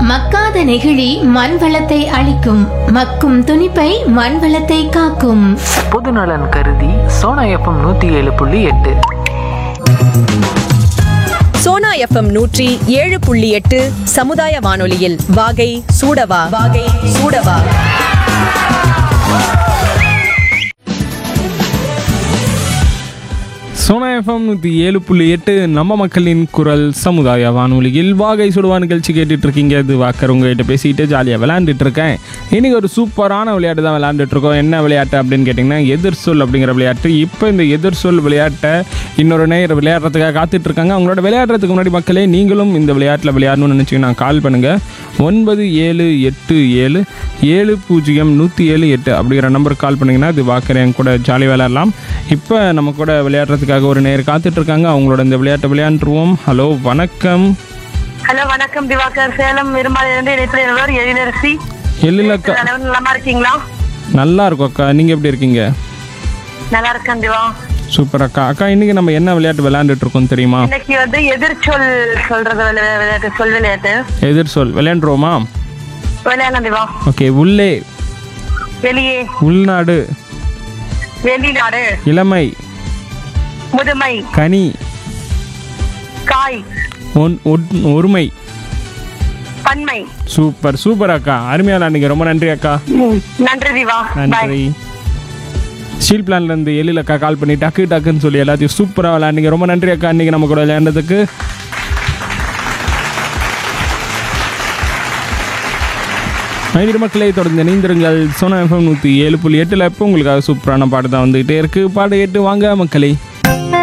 மக்காத நெகிழி மண் வளத்தை அழிக்கும் மக்கும் துணிப்பை மண் வளத்தை காக்கும் பொதுநலன் கருதி சோனா எஃப்எம் நூற்றி ஏழு புள்ளி எட்டு சோனா எஃப்எம் நூற்றி ஏழு புள்ளி எட்டு சமுதாய வானொலியில் வாகை சூடவா வாகை சூடவா சோனா எஃப்எம் நூற்றி ஏழு புள்ளி எட்டு நம்ம மக்களின் குரல் சமுதாய வானொலியில் வாகை சுடுவா நிகழ்ச்சி கேட்டுட்டு இருக்கீங்க இது வாக்கர் உங்ககிட்ட பேசிட்டு ஜாலியாக விளையாண்டுட்டு இருக்கேன் இன்னைக்கு ஒரு சூப்பரான விளையாட்டு தான் விளையாண்டுட்டு இருக்கோம் என்ன விளையாட்டு அப்படின்னு கேட்டிங்கன்னா எதிர் சொல் அப்படிங்கிற விளையாட்டு இப்போ இந்த எதிர் சொல் விளையாட்டை இன்னொரு நேயர் விளையாடுறதுக்காக காத்துட்டு இருக்காங்க அவங்களோட விளையாடுறதுக்கு முன்னாடி மக்களே நீங்களும் இந்த விளையாட்டில் விளையாடணும்னு நினச்சிங்கன்னா கால் பண்ணுங்கள் ஒன்பது ஏழு எட்டு ஏழு ஏழு பூஜ்ஜியம் நூற்றி ஏழு எட்டு அப்படிங்கிற நம்பருக்கு கால் பண்ணிங்கன்னா இது வாக்கர் என் கூட ஜாலி விளையாடலாம் இப்போ நம்ம கூட விளையாடுறதுக்காக ஒரு நேர் காத்துட்டு இருக்காங்க அவங்களோட இந்த விளையாட்டை விளையாண்டுருவோம் ஹலோ வணக்கம் ஹலோ வணக்கம் திவாகர் சேலம் இருமாலிலிருந்து இணைப்பினர் எழிலரசி எழிலக்கா அனைவரும் நலமா இருக்கீங்களா நல்லா இருக்கும் அக்கா நீங்கள் எப்படி இருக்கீங்க நல்லா இருக்கேன் திவா சூப்பர் அக்கா அக்கா இன்னைக்கு நம்ம என்ன விளையாட்டு விளையாண்டுட்டு இருக்கோம் தெரியுமா இன்னைக்கு வந்து எதிர்ச்சொல் சொல்றது விளை- விளையாட்டு சொல் விளையாட்டு எதிர் சொல் விளையாண்டுருவோமா விளையாடலாம் திவா ஓகே உள்ளே வெளியே உள்நாடு வெளிநாடு இளமை முதுமை கனி காய் ஒன் ஒன்- ஒருமை பன்மை சூப்பர் சூப்பர் அக்கா அருமையா விளையாடுங்க ரொம்ப நன்றி அக்கா நன்றி திவா பாய் நன்றி ஸ்டீல் பிளான்ல இருந்து எழில் அக்கா கால் பண்ணி டக்கு டக்குன்னு சொல்லி எல்லாத்தையும் சூப்பராக விளையாண்டிங்க ரொம்ப நன்றி அக்கா இன்னைக்கு நம்ம கூட விளையாண்டதுக்கு ஐந்து மக்களை தொடர்ந்து இணைந்திருங்கள் சோனா எஃப்எம் நூற்றி ஏழு புள்ளி எட்டில் இப்போ உங்களுக்காக சூப்பரான பாட்டு தான் வந்துகிட்டே இருக்கு பாட்டு கேட்டு வாங்க மக்களே